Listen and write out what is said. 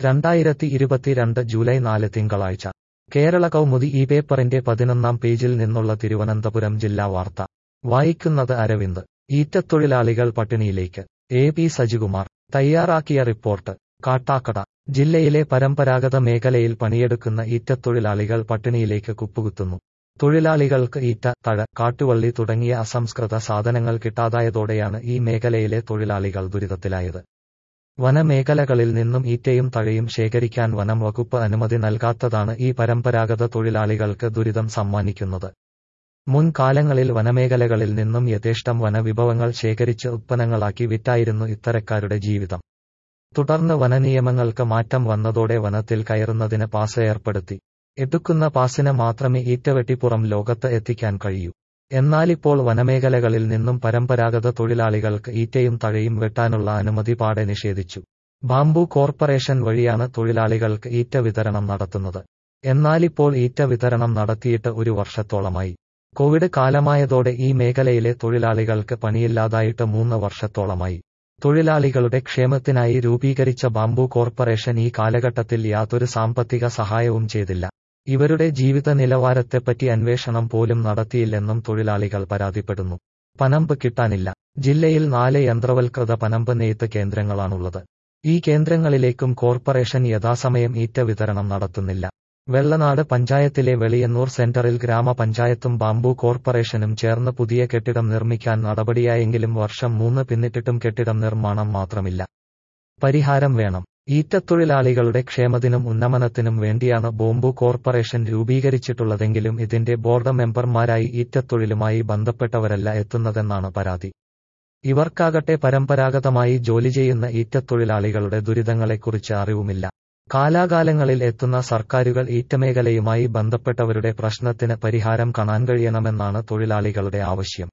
രണ്ടായിരത്തി ഇരുപത്തിരണ്ട് ജൂലൈ നാല് തിങ്കളാഴ്ച കേരള കൗമുദി ഈ പേപ്പറിന്റെ പതിനൊന്നാം പേജിൽ നിന്നുള്ള തിരുവനന്തപുരം ജില്ലാ വാർത്ത വായിക്കുന്നത് അരവിന്ദ് ഈറ്റത്തൊഴിലാളികൾ പട്ടിണിയിലേക്ക് എ പി സജികുമാർ തയ്യാറാക്കിയ റിപ്പോർട്ട് കാട്ടാക്കട ജില്ലയിലെ പരമ്പരാഗത മേഖലയിൽ പണിയെടുക്കുന്ന ഈറ്റത്തൊഴിലാളികൾ പട്ടിണിയിലേക്ക് കുപ്പുകുത്തുന്നു തൊഴിലാളികൾക്ക് ഈറ്റ തഴ കാട്ടുവള്ളി തുടങ്ങിയ അസംസ്കൃത സാധനങ്ങൾ കിട്ടാതായതോടെയാണ് ഈ മേഖലയിലെ തൊഴിലാളികൾ ദുരിതത്തിലായത് വനമേഖലകളിൽ നിന്നും ഈറ്റയും തഴയും ശേഖരിക്കാൻ വനം വകുപ്പ് അനുമതി നൽകാത്തതാണ് ഈ പരമ്പരാഗത തൊഴിലാളികൾക്ക് ദുരിതം സമ്മാനിക്കുന്നത് മുൻകാലങ്ങളിൽ വനമേഖലകളിൽ നിന്നും യഥേഷ്ടം വനവിഭവങ്ങൾ ശേഖരിച്ച് ഉത്പന്നങ്ങളാക്കി വിറ്റായിരുന്നു ഇത്തരക്കാരുടെ ജീവിതം തുടർന്ന് വനനിയമങ്ങൾക്ക് മാറ്റം വന്നതോടെ വനത്തിൽ കയറുന്നതിന് പാസ് ഏർപ്പെടുത്തി എടുക്കുന്ന പാസിന് മാത്രമേ ഈറ്റവെട്ടി പുറം ലോകത്ത് എത്തിക്കാൻ കഴിയൂ എന്നാലിപ്പോൾ വനമേഖലകളിൽ നിന്നും പരമ്പരാഗത തൊഴിലാളികൾക്ക് ഈറ്റയും തഴയും വെട്ടാനുള്ള അനുമതി പാടെ നിഷേധിച്ചു ബാംബു കോർപ്പറേഷൻ വഴിയാണ് തൊഴിലാളികൾക്ക് ഈറ്റ വിതരണം നടത്തുന്നത് എന്നാലിപ്പോൾ ഈറ്റ വിതരണം നടത്തിയിട്ട് ഒരു വർഷത്തോളമായി കോവിഡ് കാലമായതോടെ ഈ മേഖലയിലെ തൊഴിലാളികൾക്ക് പണിയില്ലാതായിട്ട് മൂന്ന് വർഷത്തോളമായി തൊഴിലാളികളുടെ ക്ഷേമത്തിനായി രൂപീകരിച്ച ബാംബു കോർപ്പറേഷൻ ഈ കാലഘട്ടത്തിൽ യാതൊരു സാമ്പത്തിക സഹായവും ചെയ്തില്ല ഇവരുടെ ജീവിത നിലവാരത്തെപ്പറ്റി അന്വേഷണം പോലും നടത്തിയില്ലെന്നും തൊഴിലാളികൾ പരാതിപ്പെടുന്നു പനമ്പ് കിട്ടാനില്ല ജില്ലയിൽ നാല് യന്ത്രവൽകൃത പനമ്പ് നെയ്ത്ത് കേന്ദ്രങ്ങളാണുള്ളത് ഈ കേന്ദ്രങ്ങളിലേക്കും കോർപ്പറേഷൻ യഥാസമയം ഈറ്റ വിതരണം നടത്തുന്നില്ല വെള്ളനാട് പഞ്ചായത്തിലെ വെളിയന്നൂർ സെന്ററിൽ ഗ്രാമപഞ്ചായത്തും ബാംബു കോർപ്പറേഷനും ചേർന്ന് പുതിയ കെട്ടിടം നിർമ്മിക്കാൻ നടപടിയായെങ്കിലും വർഷം മൂന്ന് പിന്നിട്ടിട്ടും കെട്ടിടം നിർമ്മാണം മാത്രമില്ല പരിഹാരം വേണം ഈറ്റത്തൊഴിലാളികളുടെ ക്ഷേമത്തിനും ഉന്നമനത്തിനും വേണ്ടിയാണ് ബോംബു കോർപ്പറേഷൻ രൂപീകരിച്ചിട്ടുള്ളതെങ്കിലും ഇതിന്റെ ബോർഡ് മെമ്പർമാരായി ഈറ്റത്തൊഴിലുമായി ബന്ധപ്പെട്ടവരല്ല എത്തുന്നതെന്നാണ് പരാതി ഇവർക്കാകട്ടെ പരമ്പരാഗതമായി ജോലി ചെയ്യുന്ന ഈറ്റത്തൊഴിലാളികളുടെ ദുരിതങ്ങളെക്കുറിച്ച് അറിവുമില്ല കാലാകാലങ്ങളിൽ എത്തുന്ന സർക്കാരുകൾ ഈറ്റമേഖലയുമായി ബന്ധപ്പെട്ടവരുടെ പ്രശ്നത്തിന് പരിഹാരം കാണാൻ കഴിയണമെന്നാണ് തൊഴിലാളികളുടെ ആവശ്യം